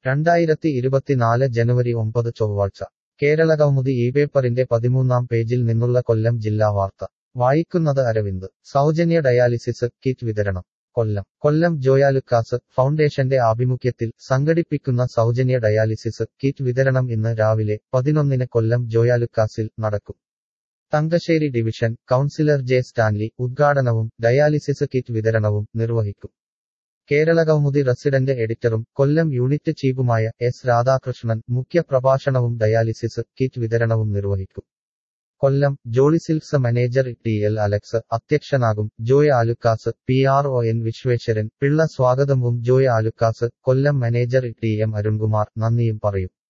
രണ്ടായിരത്തി ഇരുപത്തിനാല് ജനുവരി ഒമ്പത് ചൊവ്വാഴ്ച കേരളകൗമുദി ഈ പേപ്പറിന്റെ പതിമൂന്നാം പേജിൽ നിന്നുള്ള കൊല്ലം ജില്ലാ വാർത്ത വായിക്കുന്നത് അരവിന്ദ് സൗജന്യ ഡയാലിസിസ് കിറ്റ് വിതരണം കൊല്ലം കൊല്ലം ജോയാലുക്കാസ് ഫൗണ്ടേഷന്റെ ആഭിമുഖ്യത്തിൽ സംഘടിപ്പിക്കുന്ന സൗജന്യ ഡയാലിസിസ് കിറ്റ് വിതരണം ഇന്ന് രാവിലെ പതിനൊന്നിന് കൊല്ലം ജോയാലുക്കാസിൽ നടക്കും Thangassery division councillor J Stanley ഉദ്ഘാടനവും ഡയാലിസിസ് കിറ്റ് വിതരണവും നിർവഹിക്കും കേരള കൗമുദി റെസിഡന്റ് എഡിറ്ററും കൊല്ലം യൂണിറ്റ് ചീഫുമായ എസ് രാധാകൃഷ്ണൻ മുഖ്യ പ്രഭാഷണവും ഡയാലിസിസ് കിറ്റ് വിതരണവും നിർവഹിക്കും Kollam Jolly Silks manager T L Alex അധ്യക്ഷനാകും Joy Alukkas P R O N Vishweshwaran Pillai സ്വാഗതവും Joy Alukkas Kollam manager T M Arunkumar നന്ദിയും പറയും